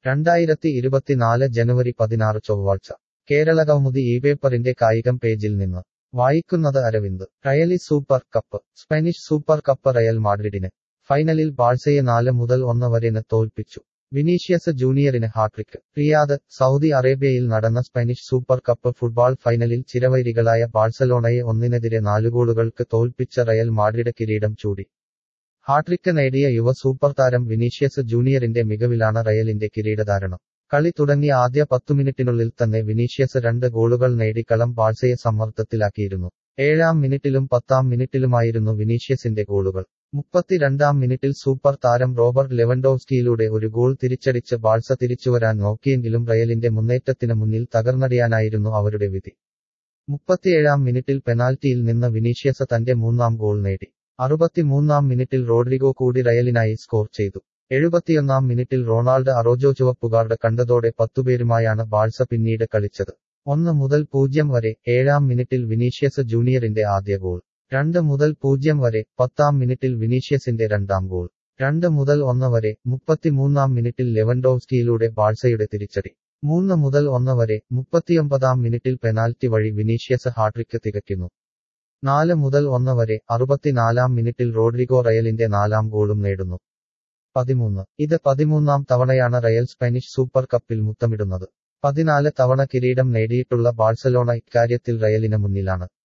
രണ്ടായിരത്തി ഇരുപത്തിനാല് ജനുവരി പതിനാറ് ചൊവ്വാഴ്ച കേരള കൗമുദി ഈ പേപ്പറിന്റെ കായികം പേജിൽ നിന്ന് വായിക്കുന്നത് അരവിന്ദ് റയലി super cup Spanish super cup Real മാഡ്രിഡിന് ഫൈനലിൽ ബാഴ്സയെ നാല് മുതൽ ഒന്ന് വരെന് തോൽപ്പിച്ചു വിനീഷ്യസ് ജൂനിയറിന് ഹാട്രിക് റിയാദ് സൗദി അറേബ്യയിൽ നടന്ന സ്പാനിഷ് സൂപ്പർ കപ്പ് ഫുട്ബോൾ ഫൈനലിൽ ചിരവൈരികളായ ബാഴ്സലോണയെ ഒന്നിനെതിരെ നാല് ഗോളുകൾക്ക് തോൽപ്പിച്ച റയൽ മാഡ്രിഡ് കിരീടം ചൂടി ഹാട്രിക്ക് നേടിയ യുവ സൂപ്പർ താരം വിനീഷ്യസ് ജൂനിയറിന്റെ മികവിലാണ് റയലിന്റെ കിരീടധാരണം കളി തുടങ്ങിയ ആദ്യ പത്തു മിനിറ്റിനുള്ളിൽ തന്നെ വിനീഷ്യസ് രണ്ട് ഗോളുകൾ നേടി കളം ബാഴ്സയെ സമ്മർദ്ദത്തിലാക്കിയിരുന്നു ഏഴാം മിനിറ്റിലും പത്താം മിനിറ്റിലുമായിരുന്നു വിനീഷ്യസിന്റെ ഗോളുകൾ മുപ്പത്തിരണ്ടാം മിനിറ്റിൽ സൂപ്പർ താരം റോബർട്ട് ലെവൻഡോവ്സ്കിയിലൂടെ ഒരു ഗോൾ തിരിച്ചടിച്ച് ബാഴ്സ തിരിച്ചുവരാൻ നോക്കിയെങ്കിലും റയലിന്റെ മുന്നേറ്റത്തിന് മുന്നിൽ തകർന്നടിയാനായിരുന്നു അവരുടെ വിധി മുപ്പത്തിയേഴാം മിനിറ്റിൽ പെനാൽറ്റിയിൽ നിന്ന് വിനീഷ്യസ് തന്റെ മൂന്നാം ഗോൾ നേടി അറുപത്തിമൂന്നാം മിനിറ്റിൽ റോഡ്രിഗോ കൂടി റയലിനായി സ്കോർ ചെയ്തു എഴുപത്തിയൊന്നാം മിനിറ്റിൽ റൊണാൾഡ് അറോജോ ചുവപ്പുകാർഡ് കണ്ടതോടെ പത്തുപേരുമായാണ് ബാഴ്സ പിന്നീട് കളിച്ചത് ഒന്ന് മുതൽ പൂജ്യം വരെ ഏഴാം മിനിറ്റിൽ വിനീഷ്യസ് ജൂനിയറിന്റെ ആദ്യ ഗോൾ രണ്ട് മുതൽ പൂജ്യം വരെ പത്താം മിനിറ്റിൽ വിനീഷ്യസിന്റെ രണ്ടാം ഗോൾ രണ്ട് മുതൽ ഒന്ന് വരെ മുപ്പത്തിമൂന്നാം മിനിറ്റിൽ ലെവൻഡോവ്സ്കിയിലൂടെ ബാഴ്സയുടെ തിരിച്ചടി മൂന്ന് മുതൽ ഒന്ന് വരെ മുപ്പത്തിയൊമ്പതാം മിനിറ്റിൽ പെനാൽറ്റി വഴി വിനീഷ്യസ് ഹാട്രിക്ക് തികയ്ക്കുന്നു നാല് മുതൽ ഒന്ന് വരെ അറുപത്തിനാലാം മിനിറ്റിൽ റോഡ്രിഗോ റയലിന്റെ നാലാം ഗോളും നേടുന്നു പതിമൂന്ന് ഇത് പതിമൂന്നാം തവണയാണ് റയൽ സ്പാനിഷ് സൂപ്പർ കപ്പിൽ മുത്തമിടുന്നത് പതിനാല് തവണ കിരീടം നേടിയിട്ടുള്ള ബാഴ്സലോണ ഇക്കാര്യത്തിൽ റയലിന് മുന്നിലാണ്